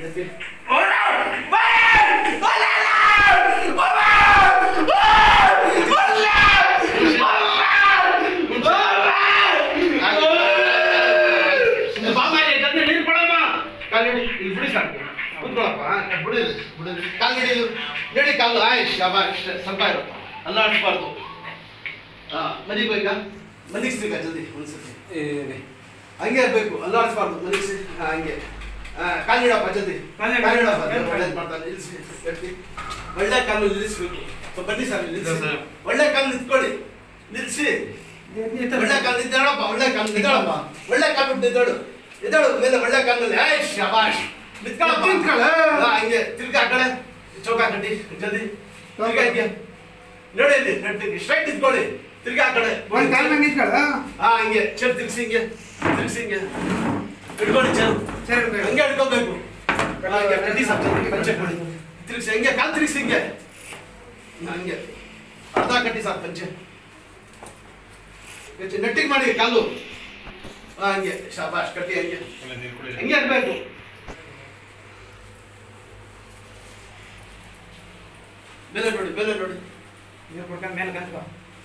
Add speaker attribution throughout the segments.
Speaker 1: ಎತ್ತಿ ನೀರು ಕೊಡಮ್ಮ ಕಾಲು ಹಿಡಿ ಇಲ್ಲಿ ಬಿಡಿ ಸಾಕು ಕುತ್ಕೊಳಪ್ಪ ಬಿಡಿ ಬಿಡಿ ಕಾಲು ಹಿಡಿ ಇದು. ನಡಿ ಕಾಲು ಆಯ್ತು ಶಾಬಾಷ್ ಸ್ವಲ್ಪ ಇರಪ್ಪ ಅಲ್ಲಾಡಿಸ್ಬಾರ್ದು ಹಾಂ ಮನೆಗೆ ಬೇಕಾ ಮಲಗಿಸ್ಬೇಕಾ ಜಲ್ದಿ ಒಂದ್ಸತಿ ಹಂಗೆ ಇರ್ಬೇಕು ಅಲ್ಲಾಡಿಸ್ಬಾರ್ದು ಮಲಗಿಸಿ ಹಾಂ ಹಂಗೆ ಹಾಂ ಕಾಲು ಇಡಪ್ಪ ಜಲ್ದಿ
Speaker 2: ಕಾಲ್ ಇಡು.
Speaker 1: ಕಾಲು ಇಡಪ್ಪ
Speaker 2: ಕಾಲ್ ಇಡು.
Speaker 1: ಒಳ್ಳೇದು ಮಾಡ್ತಾನೆ ನಿಲ್ಲಿಸಿ ಗಟ್ಟಿ ಒಳ್ಳೆ ಕಾಲು ನಿಲ್ಲಿಸ್ಬೇಕು ಸ್ವಲ್ಪ ಬನ್ನಿ ಸರ್ ನಿಲ್ಲಿಸಿ
Speaker 2: ಸರ್.
Speaker 1: ಒಳ್ಳೆ ಕಾಲು ನಿಂತ್ಕೊಳ್ಳಿ ನಿಲ್ಲಿಸಿ ಒಳ್ಳೆ ಕಾಲು ನಿಂತೇಳಪ್ಪ ಒಳ್ಳೆ ಕಾಲು ನಿಂತೇಳಪ್ಪ ಒಳ್ಳೆ ಕಾಲು ಬಿಟ್ಟು ನಿಂತೇಳು ಎದ್ದೇಳು ಮೇಲೆ ಒಳ್ಳೆ ಕಾಲಲ್ಲಿ ಏಯ್ ಶಬಾಷ್ ನಿಂತ್ಕೊಳ್ಳಪ್ಪ
Speaker 2: ನಿಂತ್ಕೊಳ್ಳ.
Speaker 1: ಹಾ, ಹಂಗೆ ತಿರ್ಗಾ ಆ ಕಡೆ ಚೌಕ ಕಟ್ಟಿ ಜಲ್ದಿ ತಿರ್ಗಾ ಹಿಂಗೆ ನೋಡಿ ಇಲ್ಲಿ ನೆಟ್ಟಿಗೆ ಸ್ಟ್ರೈಟ್ ನಿಂತ್ಕೊಳ್ಳಿ ತಿರ್ಗಾ ಆ ಕಡೆ
Speaker 2: ಒಂದ್ ಕಾಲ್ ಮೇಲೆ ನಿಂತ್ಕೊಳ್ಳ
Speaker 1: ಹಾ ಹಂಗೆ ಚೇರ್ ತಿರ್ಗಿಸಿ ಹಿಂಗೆ ತಿರ್ಗಿಸಿ ಹಿಂಗೆ ಹಿಡ್ಕೊಳ್ಳಿ ಚೇರ್
Speaker 2: ಸರಿ ಇರ್ಬೇಕು.
Speaker 1: ಹಂಗೆ ಹಿಡ್ಕೋಬೇಕು ಹಾ, ಹಂಗೆ ಕಟ್ಟಿ ಸಾಕು ಜಲ್ದಿ ಪಂಚೆ ಕೊಡಿ ತಿರ್ಗಿಸಿ ಹಂಗೆ ಕಾಲು ತಿರ್ಗಿಸಿ ಹಿಂಗೆ ಹಂಗೆ ಅರ್ಧ ಕಟ್ಟಿ ಸಾಕು ಪಂಚೆ ಹೆಚ್ಚು ನೆಟ್ಟಿಗೆ ಮಾಡಿ ಕಾಲು ಹಾ, ಹಂಗೆ ಶಾಬಾಷ್ ಕಟ್ಟಿ ಹಂಗೆ ಹಂಗೆ ಇರ್ಬೇಕು ಬೆಲೆ ನೋಡಿ ಬೆಲೆ ನೋಡಿ
Speaker 2: ನೀರು ಕುಡ್ಕೊಂಡು ಮೇಲೆ ಕಲ್ತ್ಕೊ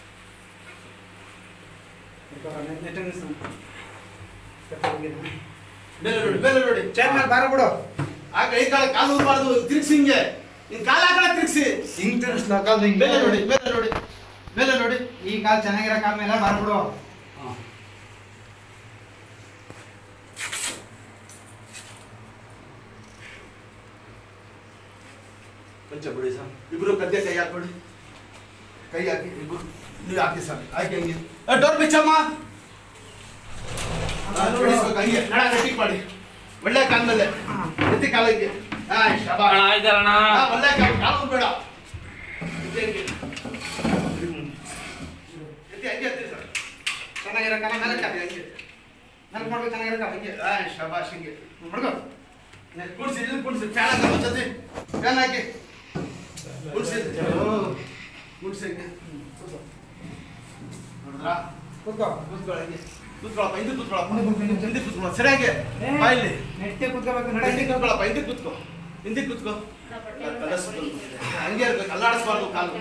Speaker 2: ನೆಟ್ಟ ನಿಲ್ಸು.
Speaker 1: ಬೆಲೆ ನೋಡಿ ಬೆಲೆ ನೋಡಿ
Speaker 2: ಚೇರ್ ಮೇಲೆ ಬಾರ ಬಿಡು
Speaker 1: ಆ ಕೈ ಕಾಲ ಕಾಲು ಊದ್ಬಾರ್ದು ತಿರ್ಗಿಸಿ ಹಿಂಗೆ ನಿನ್ ಕಾಲ ಆ ಕಡೆ ತಿರ್ಗಿಸಿ
Speaker 2: ಹಿಂಗ್ ತಿರ್ಗಿಸ್ಲ ಕಾಲ್ ಹಿಂಗ್
Speaker 1: ಬೆಲೆ ನೋಡಿ ಬೆಲೆ ನೋಡಿ ಬೆಲೆ ನೋಡಿ
Speaker 2: ಈ ಕಾಲ್ ಚೆನ್ನಾಗಿರೋ ಕಾಲ್ ಮೇಲೆ ಬಾರ ಬಿಡು
Speaker 1: ಪಂಚ ಬಿಡಿ ಸರ್ ಇಬ್ರು ಕದ್ದೆ ಕೈ ಹಾಕ್ಬಿಡಿ ಕೈ ಹಾಕಿ ಇಬ್ರು ನೀವು ಹಾಕಿ ಸರ್ ಹಾಕಿ ಹಂಗೆ ಡೋರ್ ಬಿಚ್ಚಮ್ಮ ಹಾ, ಬಿಡಿಸ್ಬೇಕು ಹಂಗೆ ನಡ ಗಟ್ಟಿ ಮಾಡಿ ಒಳ್ಳೆ ಕಾಲ ಮೇಲೆ ಎತ್ತಿ ಕಾಲ ಹಿಂಗೆ ಹಾ ಶಬಾಷ್ ಹಾ, ಒಳ್ಳೆ ಕಾಲ ಕಾಲು ಬೇಡ ಎತ್ತಿ ಹಂಗೆ ಎತ್ತಿ ಹಂಗೆ ಎತ್ತಿ ಸರ್
Speaker 2: ಚೆನ್ನಾಗಿರೋ ಕಾಲ ಮೇಲೆ
Speaker 1: ಹಂಗೆ
Speaker 2: ಕಾಲ್
Speaker 1: ಹಂಗೆ
Speaker 2: ಮೇಲೆ ಮಾಡ್ಬೇಕು ಚೆನ್ನಾಗಿರೋ ಕಾಲ್
Speaker 1: ಹಂಗೆ ಹಾ ಶಬಾಷ್ ಹಿಂಗೆ
Speaker 2: ಹುಡುಗ
Speaker 1: ಕುಡ್ಸಿ ಇಲ್ಲಿ ಕುಡ್ಸಿ ಫ್ಯಾನ್ ಹಾಕಿ ಜೊತೆ ಫ್ಯಾನ್ ಹಾಕಿ ಕುಡ್ಸಿ ಕುಡ್ಸಿ ಹಿಂಗೆ ನೋಡಿದ್ರಾ
Speaker 2: ಕೂತ್ಕೋ
Speaker 1: ಕೂತ್ಕೊಳ್ಳಿ ಹಿಂಗೆ ಕೂತ್ಕೊಳ್ಳಪ್ಪ ಹಿಂದೆ ಕೂತ್ಕೊಳ್ಳಪ್ಪ
Speaker 2: ಹಿಂದೆ ಕೂತ್ಕೊ, ಹಿಂದೆ.
Speaker 1: ಹಿಂದೆ ಕೂತ್ಕೊಳ್ಳ ಸರಿಯಾಗಿ ಬಾಯಲ್ಲಿ
Speaker 2: ನೆಟ್ಟೆ ಕೂತ್ಕೋಬೇಕು ನಡ
Speaker 1: ಹಿಂದೆ ಕೂತ್ಕೊಳ್ಳಪ್ಪ ಹಿಂದೆ ಕೂತ್ಕೋ ಹಿಂದೆ ಕೂತ್ಕೋ ಕಲಸ್ಬಿಡು. ಹಂಗೆ ಇರ್ಬೇಕು ಅಲ್ಲಾಡಿಸ್ಬಾರ್ದು ಕಾಲು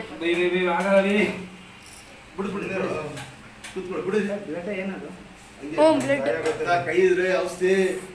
Speaker 1: ಬಿಡು ಬಿಡು ಕೂತ್ಕೊಳ್ಳಿ ಬಿಡು
Speaker 2: ಬ್ಲಡ್ ಏನದು
Speaker 1: ಹಂಗೆ.
Speaker 3: ಹ್ಞೂ, blood.
Speaker 1: ಗೊತ್ತಾ, ಕೈ ಇದ್ರೆ ಔಷಧಿ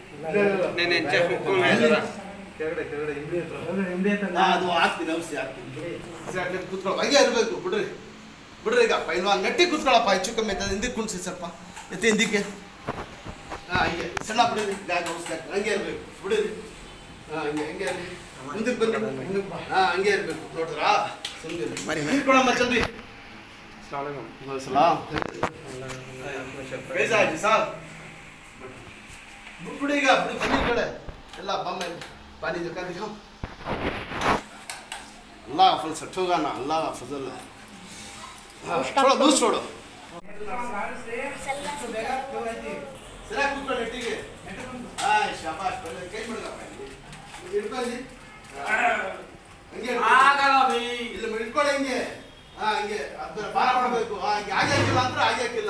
Speaker 2: ನಿಮ್ದೇ
Speaker 1: ನಾ ಅದು ಹಾಕ್ತೀನಿ ಔಷಧಿ ಹಾಕ್ತೀನಿ ಔಷಧಿ ಹಾಕ್ತೀನಿ ಕೂತ್ಕೊಳ್ಳೋ ಹಂಗೆ ಇರಬೇಕು ಬಿಡ್ರಿ ಬಿಡ್ರಿ ಈಗ ಪೈಲ್ವಾನ್ ಗಟ್ಟಿ ಕೂತ್ಕೊಳ್ಳಪ್ಪ ಹೆಚ್ಚು ಕಮ್ಮಿ ಆಯ್ತದೆ ಹಿಂದಕ್ಕೆ ಕುಣಿಸಿ ಸ್ವಲ್ಪ ಎತ್ತಿ ಹಿಂದಕ್ಕೆ ಹಾಂ ಹಂಗೆ ಸಣ್ಣ ಬಿಡಿರಿ ಬ್ಯಾಗ್ ಔಷಧಿ ಹಾಕಿ ಹಂಗೆ ಇರಬೇಕು ಬಿಡಿರಿ ಹಾಂ ಹಂಗೆ ಹಂಗೆ ಇರಲಿ ಮುಂದಕ್ಕೆ ಬಂದು ಹಾಂ ಹಂಗೆ ಇರಬೇಕು ನೋಡಿದ್ರಾ ಸುಮ್ಮನೆ ನಿಂತ್ಕೊಳ್ಳಮ್ಮ ಚಂದ್ರಿ ಸಲಾಮ್ कैसा है जी साहब बुड़ेगा बुड़ी पनीर कड़े अल्लाह बम पानी दिखा दिखाओ अल्लाह का फल सठ होगा ना अल्लाह का फजल है हाँ, छोड़ो दूध छोड़ो ಸರಿ ಕೂತ್ಕೊಳ್ಳಿ ನೆಟ್ಟಿಗೆ ಹಾಯ್ ಶಾಬಾಷ್ ಬಳ್ಳೆ ಕೈ ಬಿಡಗ ಹಿಡ್ಕೊಳ್ಳಿ ಹಂಗೆ ಹಿಡ್ಕೊಳ್ಳಿ. ಇಲ್ಲಿ ಹಿಡ್ಕೊಳ್ಳಿ ಹಂಗೆ ಹಾ ಹಂಗೆ ಅದನ್ನ ಭಾರ ಮಾಡಬೇಕು ಹಾಗೆ ಹಾಗೆ ಹಾಕಿಲ್ಲ ಅಂದ್ರೆ ಹಾಗೆ ಹಾಕಿಲ್ಲ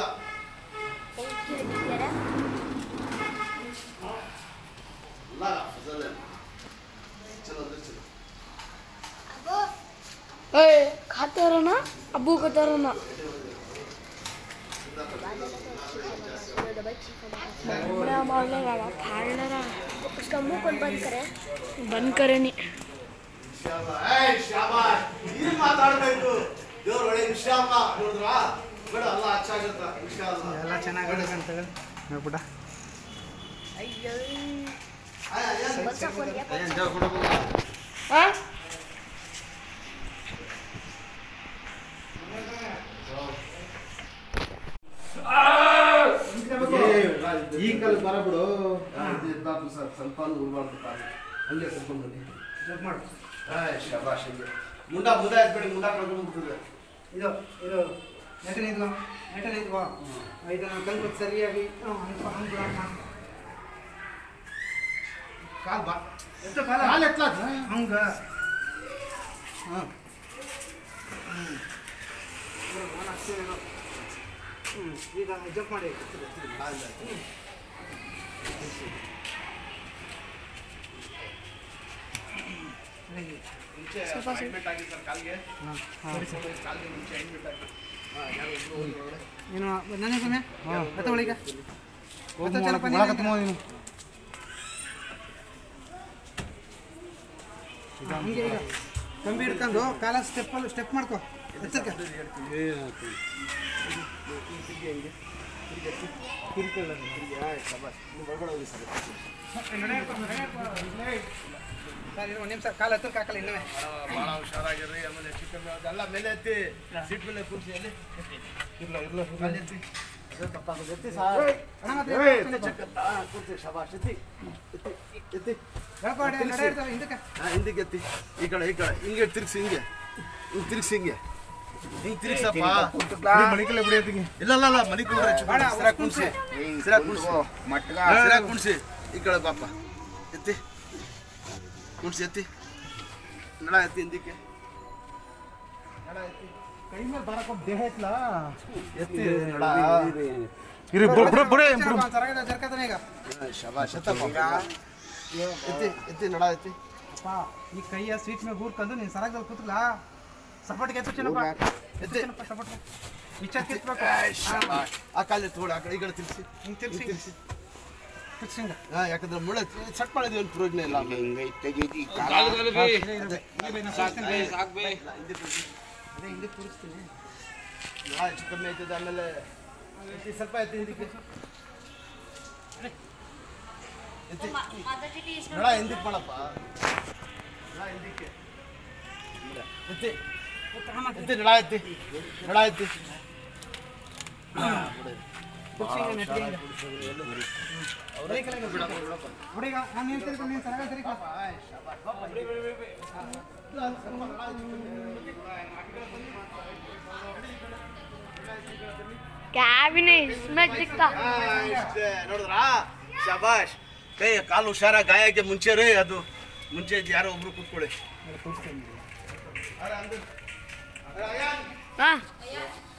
Speaker 1: ಅಲ್ಲ ಫಜಲ್ है। चलो अंदर चलो
Speaker 3: ಏಯ್ खाते रहो ना अबू कहते रहो ना बड़ा मारने वाला फाड़ रहा
Speaker 4: उसका मुंह कौन बंद करे
Speaker 3: बंद करे नहीं
Speaker 1: ಇನ್ಶಾಅಲ್ಲಾ ಏಯ್ ಶಾಬಾಷ್ ಇಲ್ಲಿ ಮಾತಾಡಬೇಕು ದೇವ್ರ ಒಳ್ಳೆ ಇನ್ಶಾಅಲ್ಲಾ ನೋಡಿದ್ರಾ ಬೇಡ ಅಲ್ಲ ಹಚ್ಚಾಗಿರ್ತ ಇನ್ಶಾಅಲ್ಲಾ
Speaker 2: ಎಲ್ಲ ಚೆನ್ನಾಗಿ ಅಂತ ನೋಡ್ಬಿಟ್ಟ
Speaker 4: अय्यो
Speaker 1: ಆಯ್, ಆಯ್,
Speaker 4: बच्चा फोन लिया
Speaker 3: हाँ
Speaker 1: ಈ ಕಾಲ ಬರಬಿಡು ಸ್ವಲ್ಪ ಉಳ್ಬಾರ್ದು ಕಾಲು ಹಂಗೆ ಕರ್ಕೊಂಡು ಬನ್ನಿ
Speaker 2: ಜಂಪ್ ಮಾಡು
Speaker 1: ಆಯ್ ಶಾಬಾಷ್ ಹಂಗೆ ಮುಂಡ ಮುಂಡ ಎತ್ಬೇಡಿ ಮುಂಡ ಕರ್ಕೊಂಡು ಹೋಗ್ತದೆ
Speaker 2: ಇದು ಇದು ನೆಟ್ಟ ನಿಂತ್ಕೊ ನೆಟ್ಟ ನಿಂತ್ಕೊ ಇದನ್ನು ಕಲ್ಪು ಸರಿಯಾಗಿ ಹ್ಮ್, ಹಂಗ್ ಹಂಗ್ ಬಿಡು ಅಮ್ಮ.
Speaker 1: ಕಾಲ್ ಬಾ
Speaker 2: ಎಷ್ಟು ಕಾಲ
Speaker 1: ಕಾಲ್ ಎತ್ಲಾತ
Speaker 2: ಹಂಗ
Speaker 1: ಹಾಂ
Speaker 2: ಹ್ಞೂ ಈಗ ಜಂಪ್ ಮಾಡಿ
Speaker 1: ಮುಂಚೆ
Speaker 3: ಸ್ವಲ್ಪ ಸ್ವಲ್ಪ.
Speaker 1: admit ಆಗಿ ಸರ್ ಕಾಲ್ಗೆ
Speaker 2: ಹಾಂ
Speaker 1: ಕಾಲ್ಗೆ ಮುಂಚೆ admit ಆಗಿ. ಹಾ, ಯಾರೋ ಒಬ್ರು ಹೋದ್ರು ಒಳಗಡೆ.
Speaker 2: ನೀನು ನನ್ನ ಸಮಯ ಮತ್ತೆ ಒಳಗ ಹಿಂಗೆ ಈಗ ಕಂಬಿ ಹಿಡ್ಕೊಂಡು ಕಾಲ ಸ್ಟೆಪ್ಪಲ್ಲಿ ಸ್ಟೆಪ್ ಮಾಡ್ಕೊ ಎತ್ತಕ್ಕೆ ಸರ್ ಇರು, ಒಂದು ನಿಮಿಷ ಕಾಲು ಹತ್ತಕ್ಕೆ ಹಾಕಲ್ಲ ಇನ್ನೂ
Speaker 1: ಆ, ಭಾಳ ಹುಷಾರಾಗಿರ್ರಿ ಆಮೇಲೆ ಚಿಕನ್ ಅದೆಲ್ಲ ಮೇಲೆ ಎತ್ತಿ ಸೀಟ್ ಮೇಲೆ ಕೂರಿಸಿ ಅಲ್ಲಿ ಇರ್ಲ ಇರ್ಲ ಅಲ್ಲಿ ಎತ್ತಿ ಅದೇ ತಪ್ಪಾಗೋದು. ಎತ್ತಿ ಸಾರ್.
Speaker 2: ಅಣ್ಣ ಮತ್ತೆ
Speaker 1: ಏ, ಎತ್ತಿ ಚಿಕನ್. ಆ, ಕೂರ್ಸಿ, ಶಬಾಷ್ ಎತ್ತಿ ಎತ್ತಿ ಎತ್ತಿ
Speaker 2: ಹೇಳ್ಕೊಡಿ ನಡೆ ಇರ್ತಾವೆ ಹಿಂದಕ್ಕೆ
Speaker 1: ಹಾ, ಹಿಂದಕ್ಕೆ ಎತ್ತಿ ಈ ಕಡೆ ಈ ಕಡೆ ಹಿಂಗೆ ತಿರ್ಗಿಸಿ ಹಿಂಗೆ ಹಿಂಗೆ ತಿರ್ಗಿಸಿ ಹಿಂಗೆ ಹಿಂಗೆ ತಿರ್ಗಿಸಪ್ಪ ಇಲ್ಲ ಇಲ್ಲ ಇಲ್ಲ ಮನೆ ಕೂಡ್ರೆ
Speaker 2: ಬೇಡ,
Speaker 1: ಸಿರಾ ಕುಣಿಸಿ ಸಿರಾ ಕುಣಿಸಿ ಸಿರಾ ಕುಣಿಸಿ ಈ ಕಡೆ ಪಾಪ ಎತ್ತಿ ಕುಣಿಸಿ ಎತ್ತಿ ನಡ ಎತ್ತಿ ಹಿಂದಕ್ಕೆ ನಡ ಎತ್ತಿ
Speaker 2: ಕೈ ಮೇಲೆ ಬರಕ್ಕೆ ದೇಹ ಐತ್ಲಾ
Speaker 1: ಎತ್ತಿ ನಡ
Speaker 2: ಸರಗದ ಜರ್ಕತಾನೆ ಈಗ
Speaker 1: ಶಬಾಷ್ ಎತ್ತಪ್ಪ ಎತ್ತಿ ಎತ್ತಿ ನಡ ಎತ್ತಿ
Speaker 2: ಅಪ್ಪ ಈ ಕೈಯ ಸೀಟ್ ಮೇಲೆ ಗೂರ್ಕೊಂಡು ನೀನು ಸರಗದಲ್ಲಿ ಕೂತ್ಲಾ ಸಪೋರ್ಟ್ಗೆ ಎತ್ತು ಚೆನ್ನಪ್ಪ
Speaker 1: ಎತ್ತಿ
Speaker 2: ಚೆನ್ನಪ್ಪ ಸಪೋರ್ಟ್ ವಿಚಾರ ಕಿತ್ಬೇಕು
Speaker 1: ಶಬಾಷ್. ಆ ಕಾಲು ಎತ್ಕೊಡು ಆ ಕಡೆ ಈ ಕಡೆ ತಿರ್ಸಿ
Speaker 2: ಹಿಂಗೆ ತಿರ್ಸಿ
Speaker 1: ತಿರ್ಸಿ
Speaker 2: ಫಿಕ್ಸಿಂಗ್
Speaker 1: ಹಾ ಯಾಕಂದ್ರೆ ಮುಳ್ಳೆ ಸಟ್ ಮಾಡಿದ್ವಿ ಒಂದು ಪ್ರಯೋಜನ ಇಲ್ಲ ಅದೇ ಹಿಂದೆ ತೋರಿಸ್ತೀನಿ ನಾ ಹೆಚ್ಚು ಕಮ್ಮಿ ಆಯ್ತದೆ ಆಮೇಲೆ ಎತ್ತಿ ಸ್ವಲ್ಪ ಎತ್ತಿ ಹಿಂದಕ್ಕೆ ಎತ್ತಿ ನಡ ಹಿಂದಕ್ಕೆ ಮಾಡಪ್ಪ ನಡ ಹಿಂದಕ್ಕೆ ಎತ್ತಿ ಎತ್ತಿ ನಡ ಎತ್ತಿ ನಡ ಎತ್ತಿ
Speaker 2: ಫಿಕ್ಸಿಂಗ್ ನೆಟ್ಟಿಗೆ ಹುಡುಗ ನಾನು ನೀನು ತಿರ್ಕೊಂಡು ನೀನು ಸರಗ ತಿರ್ಕೊ
Speaker 3: ಕ್ಯಾಬಿನ ಇಸ್ಮೇಲೆ ಸಿಗ್ತಾ
Speaker 1: ಆ, ಇಷ್ಟೇ ನೋಡಿದ್ರಾ ಶಬಾಷ್ ಕೈ ಕಾಲು ಹುಷಾರ ಗಾಯಕ್ಕೆ ಮುಂಚೆ ರೀ ಅದು ಮುಂಚೆ ಇದ್ದು ಯಾರೋ ಒಬ್ರು ಕೂತ್ಕೊಳ್ಳಿ
Speaker 3: ಹಾಂ